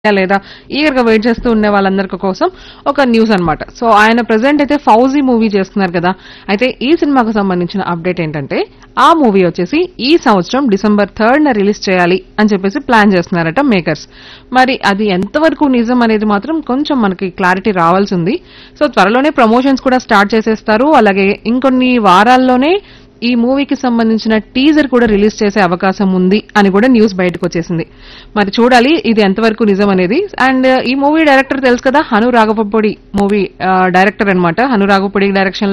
లేదా ఈగర్ గా వెయిట్ చేస్తూ ఉండే వాళ్ళందరి కోసం ఒక న్యూస్ అన్నమాట సో ఆయన ప్రెసెంట్ అయితే ఫౌజీ మూవీ చేస్తున్నారు కదా అయితే ఈ సినిమాకు సంబంధించిన అప్డేట్ ఏంటంటే ఆ మూవీ వచ్చేసి ఈ సంవత్సరం డిసెంబర్ థర్డ్ న రిలీజ్ చేయాలి అని చెప్పేసి ప్లాన్ చేస్తున్నారట మేకర్స్ మరి అది ఎంతవరకు నిజం అనేది మాత్రం కొంచెం మనకి క్లారిటీ రావాల్సి ఉంది సో త్వరలోనే ప్రమోషన్స్ కూడా స్టార్ట్ చేసేస్తారు అలాగే ఇంకొన్ని వారాల్లోనే ఈ మూవీకి సంబంధించిన టీజర్ కూడా రిలీజ్ చేసే అవకాశం ఉంది అని కూడా న్యూస్ బయటకు వచ్చేసింది మరి చూడాలి ఇది ఎంతవరకు నిజం అనేది అండ్ ఈ మూవీ డైరెక్టర్ తెలుసు కదా హను రాఘవపొడి మూవీ డైరెక్టర్ అన్నమాట హను రాఘవపొడి డైరెక్షన్